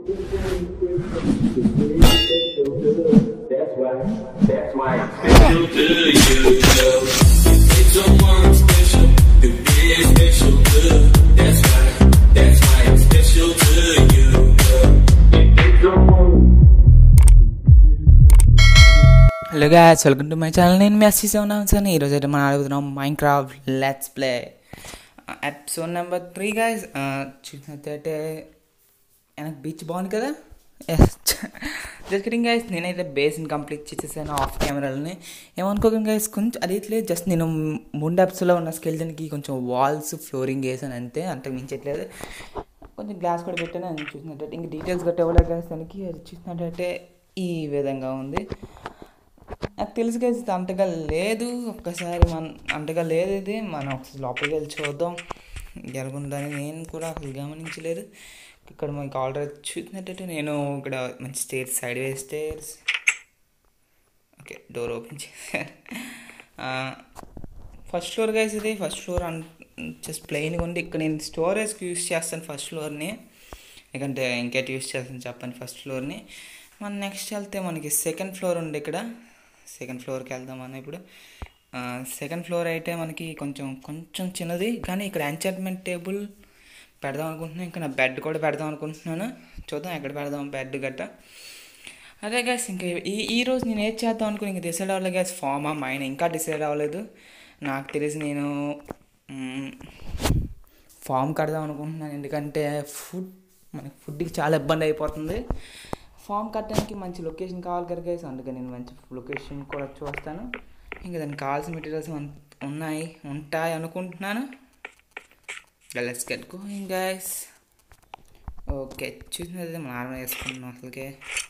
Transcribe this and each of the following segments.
That's why, that's why I'm special to you. It's someone special who is special too. That's why, that's why I'm special to you. It's someone. Hello guys welcome to my channel నేను మీ అస్సీ seven sir ఈరోజు అయితే మనం అడుగుతున్నాం Minecraft let's play episode number three guys చూసినట్టయితే వెనక beach బాగుంది కదా జస్ట్ కిటింగ్ గైస్ నేనైతే బేస్ని కంప్లీట్ చేసేసాను ఆఫ్ కెమెరాలని ఏమనుకోకండి గైస్ కొంచెం అది లేదు జస్ట్ నేను ముందు ఎపిసోడ్లో ఉన్న స్కెల్టన్కి కొంచెం వాల్స్ ఫ్లోరింగ్ వేసాను అంతే అంతకు మించట్లేదు కొంచెం గ్లాస్ కూడా పెట్టాను అది చూసినట్టయితే ఇంక డీటెయిల్స్ గట్రా ఇవ్వలేదు గైస్ దానికి అది చూసినట్టయితే ఈ విధంగా ఉంది నాకు తెలుసు కదా ఇది అంతగా లేదు ఒక్కసారి మన అంతగా లేదు ఇది మనం ఒకసారి లోపలికి వెళ్ళి చూద్దాం జరుగుందని నేను కూడా అసలు గమనించలేదు ఇక్కడ మనకి ఆల్రెడీ చూసినట్టయితే నేను ఇక్కడ మంచి stair side way stairs okay door open చేశాను ఫస్ట్ ఫ్లోర్ గైస్ ఇది ఫస్ట్ ఫ్లోర్ అన్ జస్ట్ ప్లెయిన్గా ఉంది ఇక్కడ నేను స్టోరేజ్కి యూస్ చేస్తాను ఫస్ట్ ఫ్లోర్ని ఎందుకంటే ఇంకేటి యూస్ చేస్తాను చెప్పండి ఫస్ట్ ఫ్లోర్ని మనం నెక్స్ట్ వెళ్తే మనకి సెకండ్ ఫ్లోర్ ఉంది ఇక్కడ సెకండ్ ఫ్లోర్కి వెళ్దాం మనం ఇప్పుడు సెకండ్ ఫ్లోర్ అయితే మనకి కొంచెం కొంచెం చిన్నది కానీ ఇక్కడ ఎంచర్మెంట్ టేబుల్ పెడదాం అనుకుంటున్నాను ఇంకా నా బెడ్ కూడా పెడదాం అనుకుంటున్నాను చూద్దాం ఎక్కడ పెడదాం బెడ్ గట్ట అదే గ్యాస్ ఇంకా ఈ ఈ రోజు నేను ఏం చేద్దాం అనుకుని ఇంకా డిసైడ్ అవ్వలేదు గ్యాస్ ఫార్మా మైన్ ఇంకా డిసైడ్ అవ్వలేదు నాకు తెలిసి నేను ఫామ్ కడదాం అనుకుంటున్నాను ఎందుకంటే ఫుడ్ మనకి ఫుడ్కి చాలా ఇబ్బంది అయిపోతుంది ఫామ్ కట్టడానికి మంచి లొకేషన్ కావాలి కదా గైస్ అందుకని నేను మంచి లొకేషన్ కూడా చూస్తాను ఇంకా దానికి కావాల్సిన మెటీరియల్స్ ఉన్నాయి ఉంటాయి అనుకుంటున్నాను let's get going guys okay చూసినది మనం ఆర్మర్ వేసుకుంటున్నాం అసలుకే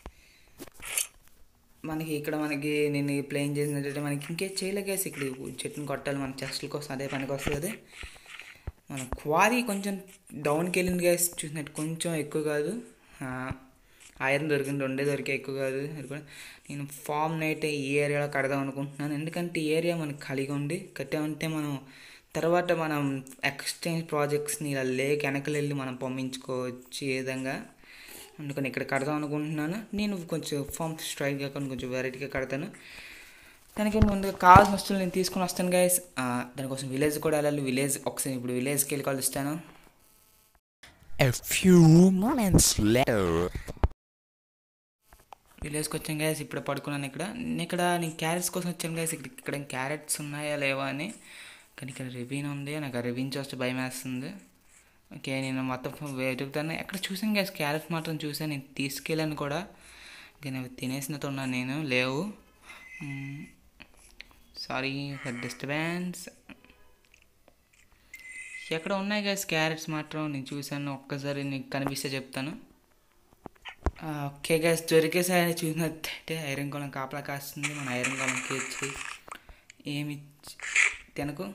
మనకి ఇక్కడ మనకి నేను ప్లేన్ చేసినట్టయితే మనకి ఇంకే చేయలేదు గైస్ ఇక్కడ చెట్టుని కొట్టాలి మన చెస్ట్ల కోసం అదే పనికి వస్తుంది మన క్వారీ కొంచెం డౌన్కి వెళ్ళింది గైస్ చూసినట్టు కొంచెం ఎక్కువ కాదు ఐరన్ దొరికింది రెండే దొరికే ఎక్కువ కాదు అది కూడా నేను ఫామ్ అయితే ఈ ఏరియాలో కడదాం అనుకుంటున్నాను ఎందుకంటే ఈ ఏరియా మనకి ఖాళీగా ఉండి కట్టామంటే మనం తర్వాత మనం ఎక్స్చేంజ్ ప్రాజెక్ట్స్ని ఇలా లేక్ వెనకలు వెళ్ళి మనం పంపించుకోవచ్చు ఈ విధంగా అందుకని ఇక్కడ కడదాం అనుకుంటున్నాను నేను కొంచెం ఫామ్ స్ట్రైట్గా కానీ కొంచెం వెరైటీగా కడతాను దానికి ముందుగా కావాల్సిన వస్తువులు నేను తీసుకుని వస్తాను గైస్ దానికోసం విలేజ్ కూడా వెళ్ళాలి విలేజ్ ఒకసారి ఇప్పుడు విలేజ్కి వెళ్ళి కలుస్తాను A few moments later. విలేజ్కి వచ్చాను గైస్ ఇప్పుడు పడుకున్నాను ఇక్కడ నేను ఇక్కడ నేను క్యారెట్స్ కోసం వచ్చాను గైస్ ఇక్కడ ఇక్కడ క్యారెట్స్ ఉన్నాయా లేవా అని కానీ ఇక్కడ రెవీన్ ఉంది నాకు ఆ రెవీన్ చూస్తే భయం వేస్తుంది ఓకే నేను మొత్తం వెతుకుతాను ఎక్కడ చూసాను గైస్ క్యారెట్స్ మాత్రం చూసాను నేను తీసుకెళ్ళాను కూడా కానీ అవి తినేసినట్టు ఉన్నాను నేను లేవు సారీ ఫర్ డిస్టర్బెన్స్ ఎక్కడ ఉన్నాయి గైస్ క్యారెట్స్ మాత్రం నేను చూశాను ఒక్కసారి నీకు కనిపిస్తే చెప్తాను ఓకే గైస్ దొరికేసారి చూసినట్టయితే ఐరన్ గోళం కాపలా కాస్తుంది మన ఐరన్ గోళంకి వచ్చి ఏమి తినకు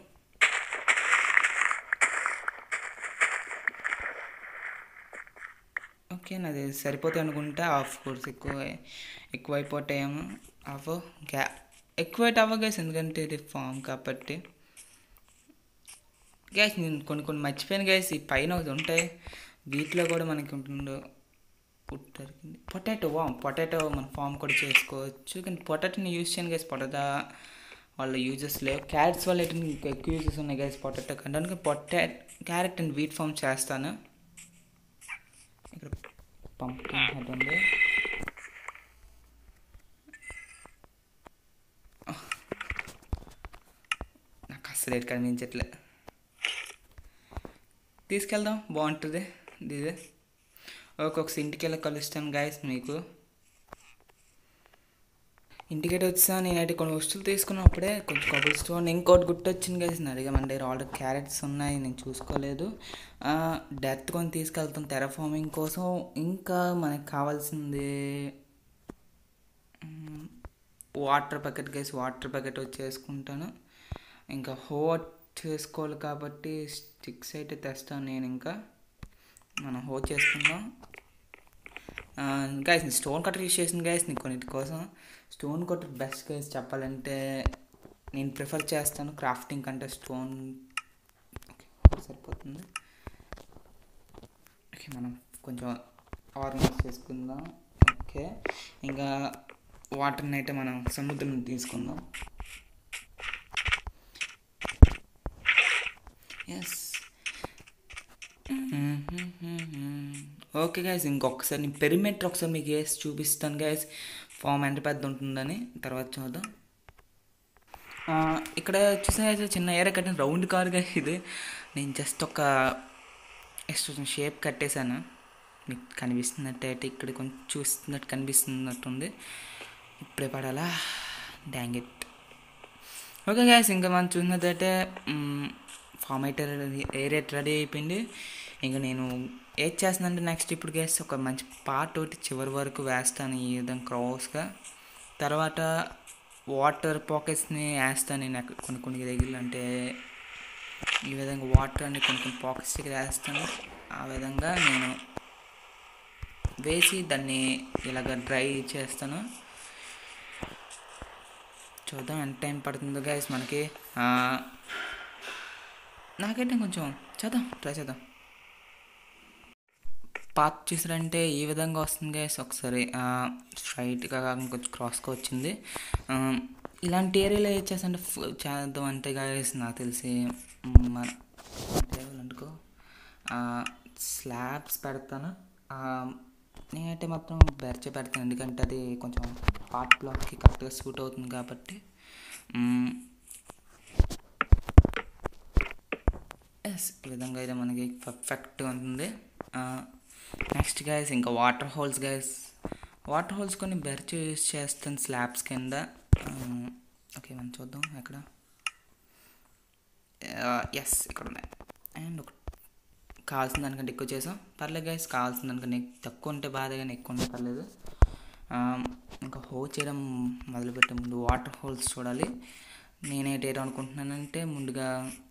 ఓకే నాది సరిపోతాయి అనుకుంటా ఆఫ్ కోర్స్ ఎక్కువ ఎక్కువ అయిపోతాయేమో ఆఫ్ గ్యా ఎక్కువ అయితే అవ్వ గైస్ ఎందుకంటే ఇది ఫామ్ కాబట్టి గ్యాస్ నేను కొన్ని కొన్ని మర్చిపోయాను గ్యాస్ ఈ పైన ఒకటి ఉంటాయి వీటిలో కూడా మనకి ఉంటుందో దొరికింది పొటాటో వా పొటాటో మన ఫామ్ కూడా చేసుకోవచ్చు కానీ పొటాటోని యూజ్ చేయను గైస్ పొటాటో వాళ్ళ యూజెస్ లేవు క్యారెట్స్ వల్ల అయితే ఇంకా ఎక్కువ యూజెస్ ఉన్నాయి గైస్ పొటాటో కంటే అందుకే పొటా క్యారెట్ అండ్ వీట్ ఫామ్ చేస్తాను ఇక్కడ పంపింగ్ హెడ్ ఉంది నాకు అస్సలు ఎటు కనిపించట్లే తీసుకెళ్దాం బాగుంటుంది ఇది ఒక్కొక్క ఇంటికి వెళ్ళి కలుస్తాను గాయస్ మీకు ఇంటికైతే వచ్చా నేనైతే కొన్ని వస్తువులు తీసుకున్నప్పుడే కొంచెం కొబ్బరి స్టోన్ ఇంకోటి గుర్తొచ్చింది గైస్ నా దగ్గర మన దగ్గర ఆల్రెడీ క్యారెట్స్ ఉన్నాయి నేను చూసుకోలేదు డెత్ కొని తీసుకెళ్తాం టెరఫార్మింగ్ కోసం ఇంకా మనకు కావాల్సింది water packet guys water packet వచ్చేసుకుంటాను ఇంకా హోట్ చేసుకోవాలి కాబట్టి స్టిక్స్ అయితే తెస్తాను నేను ఇంకా మనం హోట్ చేసుకుందాం గైస్ స్టోన్ కట్టర్ యూస్ చేసింది గైస్ నీకు కొన్నిటి కోసం స్టోన్ కట్టర్ బెస్ట్ గైస్ చెప్పాలంటే నేను ప్రిఫర్ చేస్తాను క్రాఫ్టింగ్ కంటే స్టోన్ ఓకే సరిపోతుంది ఓకే మనం కొంచెం ఆర్గనైజ్ చేసుకుందాం ఓకే ఇంకా వాటర్ని అయితే మనం సముద్రం నుంచి తీసుకుందాం ఎస్ ఓకే గైస్ ఇంకొకసారి నేను పెరిమీటర్ ఒకసారి మీకు వేసి చూపిస్తాను గైస్ ఫామ్ ఎంత పెద్ద ఉంటుందని తర్వాత చూద్దాం ఆ, ఇక్కడ చూసా చిన్న ఏరియా కట్టిన రౌండ్ కార్ గా ఇది నేను జస్ట్ ఒక ఎక్స్ట్రా షేప్ కట్టేశాను మీకు కనిపిస్తున్నట్టయితే ఇక్కడ కొంచెం చూస్తున్నట్టు కనిపిస్తున్నట్టుంది ఇప్పుడే పడాలా డ్యాంగ్ ఇట్ ఓకే గ్యాస్ ఇంకా మనం చూసినట్టయితే ఫామ్ అయితే ఏరియా రెడీ అయిపోయింది ఇంకా నేను ఏది చేస్తున్నానంటే నెక్స్ట్ ఇప్పుడు గ్యాస్ ఒక మంచి పార్ట్ ఒకటి చివరి వరకు వేస్తాను ఈ విధంగా క్రాస్గా తర్వాత వాటర్ పాకెట్స్ని వేస్తాను నేను అక్కడ కొన్ని కొన్ని దగ్గర అంటే ఈ విధంగా వాటర్ అని కొన్ని కొన్ని పాకెట్స్ దగ్గర వేస్తాను ఆ విధంగా నేను వేసి దాన్ని ఇలాగ డ్రై చేస్తాను చూద్దాం ఎంత టైం పడుతుందో గైస్ మనకి ఆ, నాకైతే కొంచెం చేద్దాం ట్రై చేద్దాం పాత్ చూసారంటే ఈ విధంగా వస్తుంది గైస్ ఒకసారి స్ట్రైట్గా కాకుండా కొంచెం క్రాస్గా వచ్చింది ఆ, ఇలాంటి ఏరియాలో ఏం చేస్తాంటే ఫు- చేద్దాం అంటే గైస్ నాకు తెలిసి మ్, మన అనుకో స్లాబ్స్ పెడతాను ఆ, నేనైతే మాత్రం బెర్చ పెడతాను ఎందుకంటే అది కొంచెం పార్ట్ బ్లాక్కి కరెక్ట్గా సూట్ అవుతుంది కాబట్టి మ్, ఎస్ ఈ విధంగా అయితే మనకి పర్ఫెక్ట్గా ఉంటుంది నెక్స్ట్ గైస్ ఇంకా water holes guys water holes కొన్ని బెర్చ్ యూస్ చేస్తాను స్లాబ్స్ కింద ఓకే మనం చూద్దాం ఎక్కడ ఎస్ ఇక్కడ ఉన్నాయి అండ్ ఒక కావాల్సిన దానికంటే ఎక్కువ చేసాం పర్లేదు గైస్ కావాల్సిన దానికంటే తక్కువ ఉంటే బాధ కానీ ఎక్కువ ఉంటే పర్లేదు ఆ, ఇంకా హో చేయడం మొదలుపెట్టే ముందు వాటర్ హోల్స్ చూడాలి నేనేటి అనుకుంటున్నానంటే ముందుగా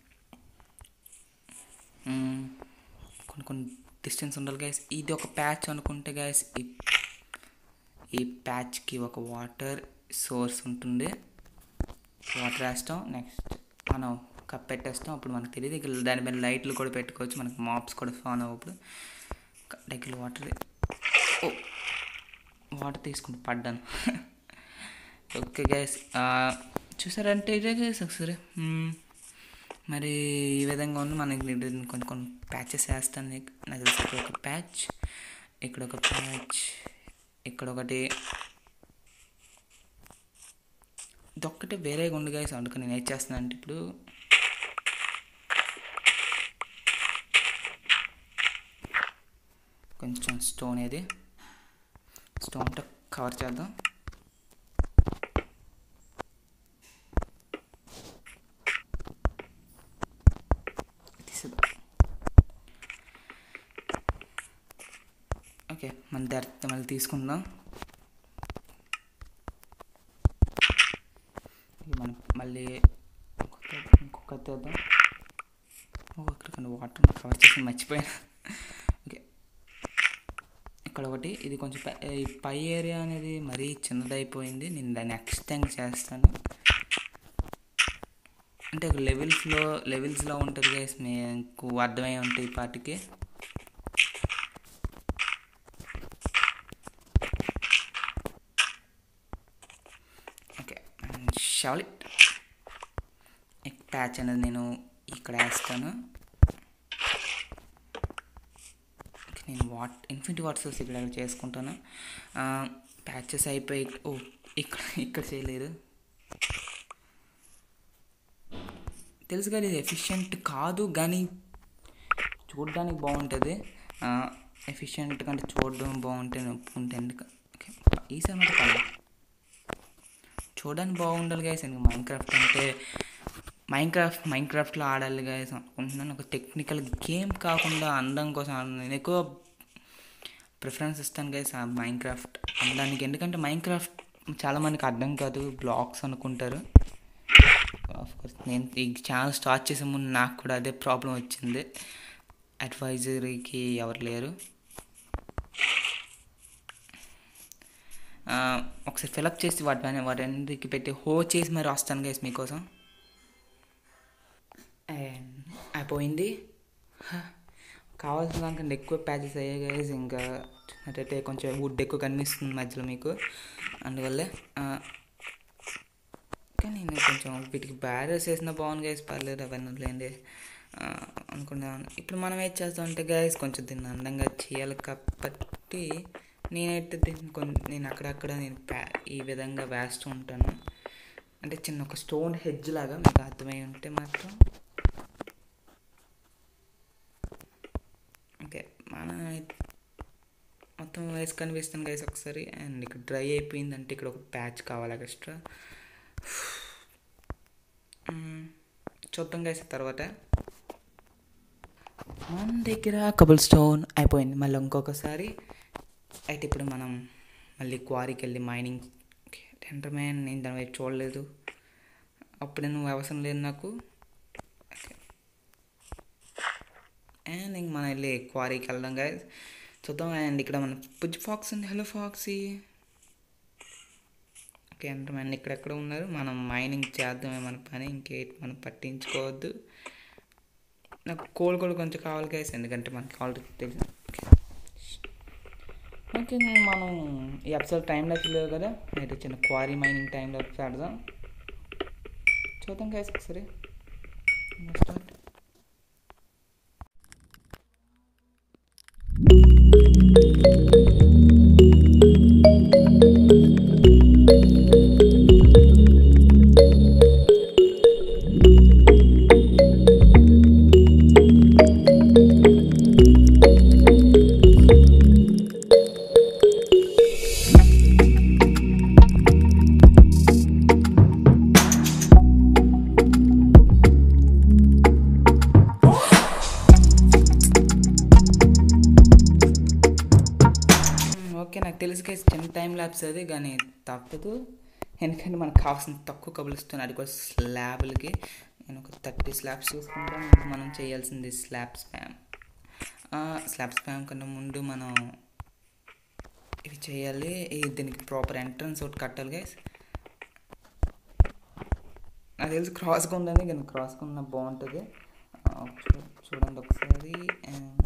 మ్మ్, కొన్ని కొన్ని డిస్టెన్స్ ఉండాలి గైస్ ఇది ఒక ప్యాచ్ అనుకుంటే గైస్ ఈ ఈ ప్యాచ్కి ఒక వాటర్ సోర్స్ ఉంటుంది వాటర్ వేస్తాం నెక్స్ట్ మనం కప్ పెట్టేస్తాం అప్పుడు మనకు తెలియదు ఇక దాని మీద లైట్లు కూడా పెట్టుకోవచ్చు మనకి మాప్స్ కూడా ఫాన్ అవ్వప్పుడు దగ్గర వాటర్ ఓ వాటర్ తీసుకుంటూ పడ్డాను ఓకే గైస్ చూసారంటే ఇదే గైస్ ఒకసారి మ్మ్. మరి ఈ విధంగా ఉంది మనకి నేను కొన్ని కొన్ని ప్యాచెస్ వేస్తాను నీకు. నాకు తెలిసి ఇక్కడ ఒక ప్యాచ్ ఇక్కడ ఒక ప్యాచ్ ఇక్కడ ఒకటి ఇదొక్కటి వేరేగా ఉంది గైస్ అందుకని నేను ఏం చేస్తున్నాను అంటే ఇప్పుడు కొంచెం స్టోన్ ఏది స్టోన్తో కవర్ చేద్దాం తీసేద్దాం ఓకే మన డైరెక్ట్ మళ్ళీ తీసుకుందాం ఇది మనం మళ్ళీ ఇంకొక ఇంకొక తీద్దాం ఓ ఇక్కడ కొన్ని వాటర్ కవర్ చేసి మర్చిపోయాను ఓకే ఇక్కడ ఒకటి ఇది కొంచెం పై- ఈ పై ఏరియా అనేది మరీ చిన్నదైపోయింది నేను దాన్ని ఎక్స్టెండ్ చేస్తాను అంటే ఒక లెవెల్స్లో లెవెల్స్లో ఉంటుంది గైస్ మీకు అర్థమై ఉంటాయి ఈ పాటికి ఓకే షాల్ ఇట్ ప్యాచ్ అనేది నేను ఇక్కడ వేస్తాను ఓకే, నేను వాట్ ఇన్ఫినిటీ వాటర్ సోర్స్ ఇక్కడ చేసుకుంటాను ప్యాచెస్ అయిపోయి ఓ ఇక్కడ ఇక్కడ చేయలేదు తెలుసు కదా ఇది ఎఫిషియెంట్ కాదు కానీ చూడడానికి బాగుంటుంది ఎఫిషియెంట్ కంటే చూడడం బాగుంటే ఒప్పుకుంటే ఎందుకు ఓకే ఈసారి మాట పర్లేదు చూడడానికి బాగుండాలి గైస్ ఎందుకు మైండ్ క్రాఫ్ట్ అంటే మైండ్ క్రాఫ్ట్ మైండ్ క్రాఫ్ట్లో ఆడాలి గైస్ అనుకుంటున్నాను ఒక టెక్నికల్ గేమ్ కాకుండా అందం కోసం ఆడాలి. నేను ఎక్కువ ప్రిఫరెన్స్ ఇస్తాను గైస్ ఆ మైండ్ క్రాఫ్ట్ అనడానికి ఎందుకంటే మైండ్ క్రాఫ్ట్ చాలామందికి అర్థం కాదు బ్లాగ్స్ అనుకుంటారు ఆఫ్ కోర్స్ నేను ఈ ఛానల్ స్టార్ట్ చేసే ముందు నాకు కూడా అదే ప్రాబ్లం వచ్చింది అడ్వైజరీకి ఎవరు లేరు ఆ, ఒకసారి ఫిలప్ చేసి వాటి వాటన్నిటికి పెట్టి హో చేసి మరి వస్తాను గైస్ మీకోసం అండ్ అయిపోయింది హ, కావాల్సిన దానికంటే ఎక్కువ ప్యాచెస్ అయ్యాయి గైస్ ఇంకా చూసినట్టయితే కొంచెం వుడ్ ఎక్కువ కనిపిస్తుంది మధ్యలో మీకు అందువల్లే ఆ, కానీ నేను కొంచెం వీటికి బ్యారర్స్ వేసిన బాగుంది గైస్ పర్లేదు అవన్నీ వదిలేండి ఆ, అనుకున్నాను ఇప్పుడు మనం ఏం చేస్తామంటే గైస్ కొంచెం దీన్ని అందంగా చేయాలి కాబట్టి నేనైతే దీన్ని కొంచెం నేను అక్కడక్కడ నేను ప్యా- ఈ విధంగా వేస్తూ ఉంటాను అంటే చిన్న ఒక స్టోన్ హెడ్జ్ లాగా మీకు అర్థమై ఉంటే మాత్రం ఓకే మన మొత్తం వేసి కనిపిస్తాను గైస్ ఒకసారి అండ్ ఇక్కడ డ్రై అయిపోయిందంటే ఇక్కడ ఒక ప్యాచ్ కావాలి ఎక్స్ట్రా మ్మ్. చూద్దాం గైస్ తర్వాత మన దగ్గర కబుల్ స్టోన్ అయిపోయింది మళ్ళీ ఇంకొకసారి అయితే ఇప్పుడు మనం మళ్ళీ క్వారీకి వెళ్ళి మైనింగ్ టెండర్ మ్యాన్ నేను దాని వైపు చూడలేదు అప్పుడే నువ్వు అవసరం లేదు నాకు అండ్ ఇంక మనం వెళ్ళి క్వారీకి వెళ్దాం గైస్ చూద్దాం అండ్ ఇక్కడ మన పుజ్ ఫాక్స్ ఉంది హలో ఫాక్సీ ఓకే అంటే మన ఇక్కడెక్కడ ఉన్నారు మనం మైనింగ్ చేద్దామే మన పని ఇంకేటి మనం పట్టించుకోవద్దు నాకు కోల్ కూడా కొంచెం కావాలి గైస్ ఎందుకంటే మనకి ఆల్రెడీ తెలుసు ఓకే మనం ఈ ఎపిసోడ్ టైం లెక్క లేవు కదా అయితే చిన్న క్వారీ మైనింగ్ టైంలో పెడదాం చూద్దాం గైస్ ఒకసారి స్టార్ట్ ఓకే నాకు తెలుసు గైస్ చిన్న టైం ల్యాబ్స్ అది కానీ తప్పదు ఎందుకంటే మనకు కావాల్సిన తక్కువ కబులుస్తుంది అది కూడా స్లాబ్లకి నేను ఒక థర్టీ స్లాబ్స్ చూసుకుంటాం ఇంకా మనం చేయాల్సింది స్లాబ్ స్పామ్ స్లాబ్ స్పామ్ కన్నా ముందు మనం ఇవి చేయాలి ఈ దీనికి ప్రాపర్ ఎంట్రన్స్ ఒకటి కట్టాలి గైస్ నాకు తెలిసి క్రాస్గా ఉందని కానీ క్రాస్గా ఉన్న బాగుంటుంది ఆ, చూ- చూడండి ఒకసారి and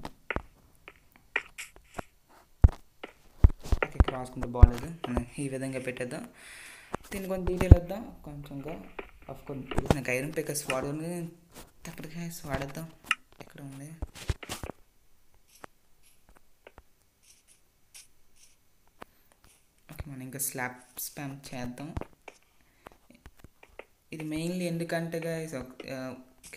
ఓకే క్రాస్ ఉంటే బాగాలేదు మనం ఈ విధంగా పెట్టేద్దాం దీన్ని కొంచెం డీటెయిల్ వద్దాం కొంచెంగా ఆఫ్ కోర్స్ నాకు ఐరన్ పికర్స్ వాడుతుంది తప్పటిగా వాడేద్దాం ఎక్కడ ఉంది ఓకే మనం ఇంకా స్లాబ్ స్పామ్ చేద్దాం ఇది మెయిన్లీ ఎందుకంటే guys, ఒక- ఆ, ఓకే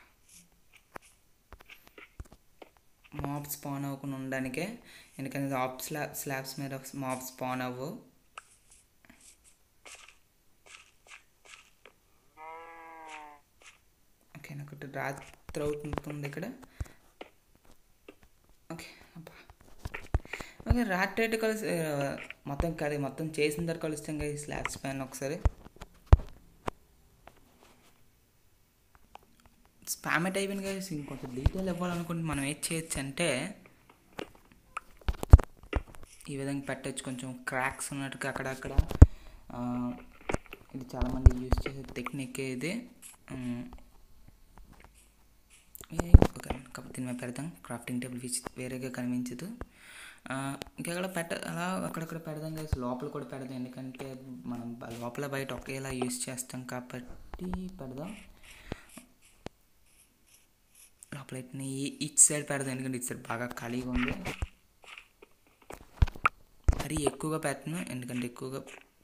మాబ్ స్పాన్ అవ్వకుండా ఉండడానికే ఎందుకంటే ఆప్ స్లాబ్ స్లాబ్స్ మీద మాబ్ స్పాన్ అవ్వు ఓకే నాకు ఒకటి రాత్రి అవుతుంది ఇక్కడ ఓకే అబ్బా ఓకే రాత్రి అయితే కలిసి ఆ, మొత్తం కలి మొత్తం చేసిన తర్వాత కలుస్తాం కదా ఈ స్లాబ్స్ పైన ఒకసారి స్పామెట్ అయిపోయింది కదా ఇంకొంచెం డీటెయిల్ ఇవ్వాలనుకుంటే మనం ఏం చేయొచ్చు అంటే ఈ విధంగా పెట్టచ్చు కొంచెం క్రాక్స్ ఉన్నట్టుగా అక్కడక్కడ ఆ, ఇది చాలామంది యూజ్ చేసే టెక్నిక్ ఇది ఉమ్, ఇది ఒక కప్ దీని మీద పెడతాం క్రాఫ్టింగ్ టేబుల్ విచ్ వేరేగా కనిపించదు ఆ, ఇంకెక్కడ పెట్ట అలా అక్కడక్కడ పెడదాం కదా లోపల కూడా పెడదాం ఎందుకంటే మనం బ- లోపల బయట ఒకేలా యూజ్ చేస్తాం కాబట్టి పెడదాం లోపల ఇట్ని ఇట్ సైడ్ పెడదాం ఎందుకంటే ఇట్ సైడ్ బాగా ఖాళీగా ఉంది మరీ ఎక్కువగా పెట్టను ఎందుకంటే ఎక్కువగా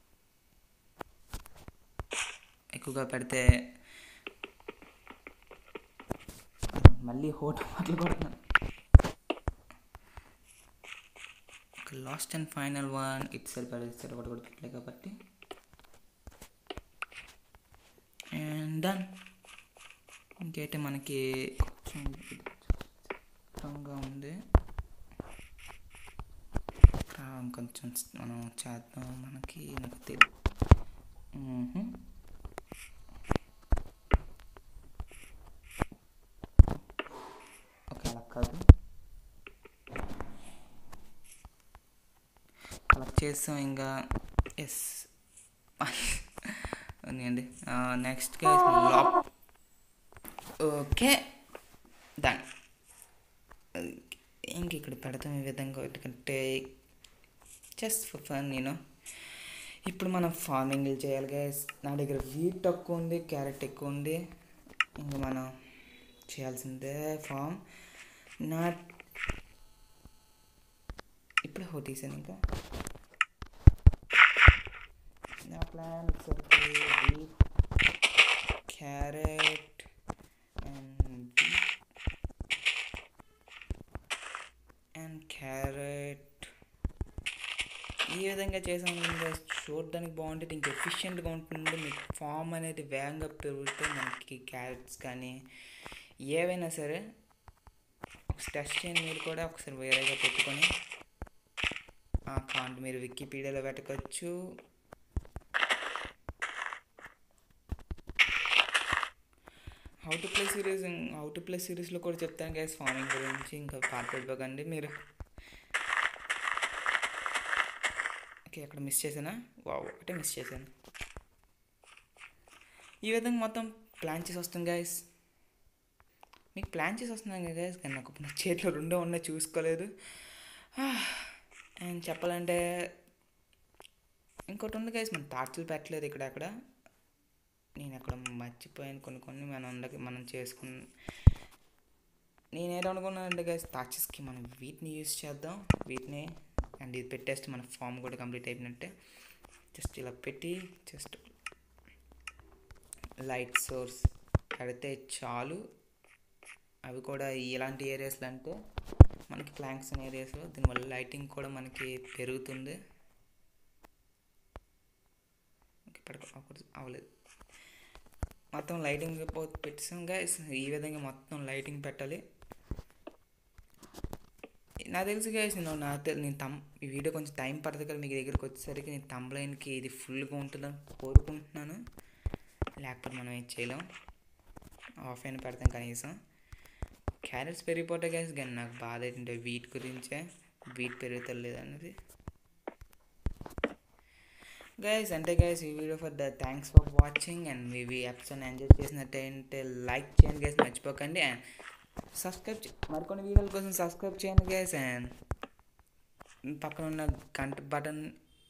ఎక్కువగా పెడితే మళ్ళీ హోటల్ మాటలు కొడుతున్నాను లాస్ట్ అండ్ ఫైనల్ వన్ ఇట్ సైడ్ పెడితే ఇట్ సైడ్ ఒకటి కూడా పెట్టలే కాబట్టి అండ్ డన్ ఇంకైతే మనకి కొంచెం దూరంగా ఉంది ఇక్కడ కొంచెం మనం చేద్దాం మనకి నాకు తెలియదు ఓకే అలా కాదు అలా చేస్తాం ఇంకా ఎస్ ఉందండి నెక్స్ట్ లాప్ ఓకే డన్ ఇంక ఇక్కడ పెడతాం ఈ విధంగా ఎందుకంటే జస్ట్ ఫర్ ఫన్ నేను ఇప్పుడు మనం ఫార్మింగ్ చేయాలి గైస్ నా దగ్గర వీట్ తక్కువ ఉంది క్యారెట్ ఎక్కువ ఉంది ఇంకా మనం చేయాల్సిందే ఫామ్ నాట్ ఇప్పుడు హోటీసాను ఇంకా నా ప్లాన్ వచ్చేసరికి wheat carrot and and carrot ఈ విధంగా చేసాం చూడడానికి బాగుంటుంది ఇంకా ఎఫిషియెంట్గా ఉంటుంది మీకు ఫామ్ అనేది వేగంగా పెరిగితే మనకి క్యారెట్స్ కానీ ఏవైనా సరే టెస్ట్ చేయండి మీరు కూడా ఒకసారి వేరేగా పెట్టుకొని ఆ కాంట్ మీరు వికీపీడియాలో పెట్టుకోవచ్చు how to play series how to play సిరీస్లో కూడా చెప్తాను గ్యాస్ ఫార్మింగ్ గురించి ఇంకా పార్ట్ వెళ్ళిపోకండి మీరు ఓకే అక్కడ మిస్ చేశానా వావ్ ఒకటే మిస్ చేశాను ఈ విధంగా మొత్తం ప్లాన్ చేసి వస్తుంది గాయస్ మీకు ప్లాన్ చేసి వస్తున్నాం కదా గైస్ కానీ నాకు నా చేతిలో రెండో ఉన్నాయి చూసుకోలేదు అండ్ చెప్పాలంటే ఇంకోటి ఉంది గైస్ మనం టార్చులు పెట్టలేదు ఇక్కడ అక్కడ నేను అక్కడ మర్చిపోయాను కొన్ని కొన్ని మనం ఉండక మనం చేసుకున్న నేనేదనుకున్నానంటే గైస్ టార్చెస్కి మనం వీటిని యూస్ చేద్దాం వీటిని అండ్ ఇది పెట్టేస్తే మన ఫామ్ కూడా కంప్లీట్ అయిపోయినట్టే జస్ట్ ఇలా పెట్టి జస్ట్ లైట్ సోర్స్ పెడితే చాలు అవి కూడా ఇలాంటి ఏరియాస్లో అంటే మనకి ప్లాంక్స్ ఉన్న ఏరియాస్లో దీనివల్ల లైటింగ్ కూడా మనకి పెరుగుతుంది ఓకే పడక ఒకటి అవ్వలేదు మొత్తం లైటింగ్ పెట్టాం గైస్ ఈ విధంగా మొత్తం లైటింగ్ పెట్టాలి నాకు తెలుసు గైస్ నేను నా తె- నేను తమ్ ఈ వీడియో కొంచెం టైం పడుతుంది కదా మీకు దగ్గరికి వచ్చేసరికి నేను తమ్లైన్కి ఇది ఫుల్గా ఉంటుందని కోరుకుంటున్నాను లేకపోతే మనం ఏం చేయలేం ఆఫ్ అయిన పెడతాం కనీసం క్యారెట్స్ పెరిగిపోతాయి గైస్ కానీ నాకు బాధ ఏంటంటే వీట్ గురించే వీట్ పెరుగుతలేదు అన్నది గైస్ అంటే గైస్ ఈ video for the thanks for watching and మీ ఈ ఎపిసోడ్ ఎంజాయ్ చేసినట్టయితే లైక్ చేయండి గైస్ మర్చిపోకండి అండ్ సబ్స్క్రైబ్ మరికొన్ని వీడియోల కోసం సబ్స్క్రైబ్ చేయండి గైస్ అండ్ పక్కన ఉన్న గంట బటన్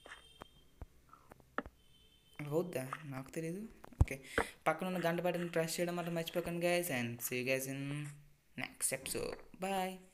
అవుద్దా నాకు తెలీదు ఓకే పక్కన ఉన్న గంట బటన్ ప్రెస్ చేయడం మాత్రం మర్చిపోకండి guys and see guys in next episode bye